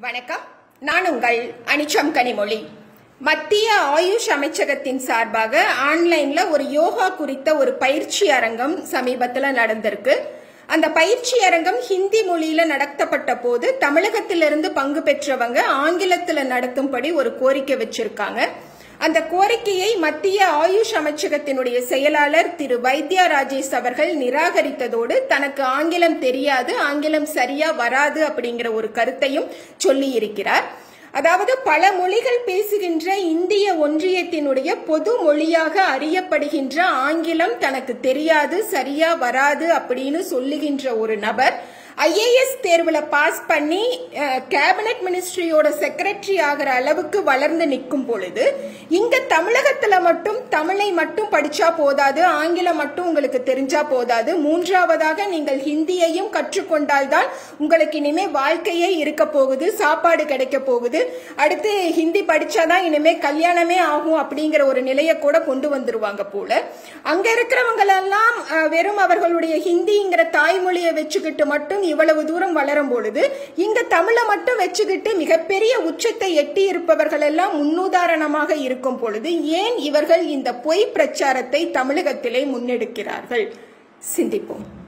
வணக்கம் நான் உங்கள் அனிச்சம் கனிமொழி மத்திய ஆயுஷ் அமைச்சகத்தின் சார்பாக ஆன்லைன்ல ஒரு யோகா குறித்த ஒரு பயிற்சி அரங்கம் சமீபத்துல நடந்திருக்கு அந்த பயிற்சி அரங்கம் ஹிந்தி மொழியில நடத்தப்பட்ட போது தமிழகத்திலிருந்து பங்கு பெற்றவங்க ஆங்கிலத்துல நடத்தும்படி ஒரு கோரிக்கை வச்சிருக்காங்க அந்த கோரிக்கையை மத்திய ஆயுஷ் அமைச்சகத்தினுடைய செயலாளர் திரு வைத்யா ராஜேஷ் அவர்கள் நிராகரித்ததோடு தனக்கு ஆங்கிலம் தெரியாது ஆங்கிலம் சரியா வராது அப்படிங்கிற ஒரு கருத்தையும் சொல்லி இருக்கிறார் அதாவது பல மொழிகள் பேசுகின்ற இந்திய ஒன்றியத்தினுடைய பொது மொழியாக அறியப்படுகின்ற ஆங்கிலம் தனக்கு தெரியாது சரியா வராது அப்படின்னு சொல்லுகின்ற ஒரு நபர் ஐஏஎஸ் தேர்வுல பாஸ் பண்ணி கேபினட் மினிஸ்ட்ரியோட செக்ரட்டரி ஆகிற அளவுக்கு வளர்ந்து நிற்கும் பொழுது இங்க தமிழகத்துல மட்டும் தமிழை மட்டும் படிச்சா போதாது ஆங்கிலம் மட்டும் உங்களுக்கு தெரிஞ்சா போதாது மூன்றாவதாக நீங்கள் ஹிந்தியையும் கற்றுக்கொண்டால்தான் உங்களுக்கு இனிமே வாழ்க்கையே இருக்க போகுது சாப்பாடு கிடைக்க போகுது அடுத்து ஹிந்தி படிச்சாதான் இனிமே கல்யாணமே ஆகும் அப்படிங்கிற ஒரு நிலையை கூட கொண்டு வந்துருவாங்க போல அங்க இருக்கிறவங்களெல்லாம் வெறும் அவர்களுடைய ஹிந்திங்கிற தாய்மொழியை வச்சுக்கிட்டு மட்டும் இவ்வளவு தூரம் வளரும் பொழுது இங்க தமிழை மட்டும் வச்சுக்கிட்டு மிகப்பெரிய உச்சத்தை எட்டி இருப்பவர்கள் எல்லாம் முன்னுதாரணமாக இருக்கும் பொழுது ஏன் இவர்கள் இந்த பொய் பிரச்சாரத்தை தமிழகத்திலே முன்னெடுக்கிறார்கள் சிந்திப்போம்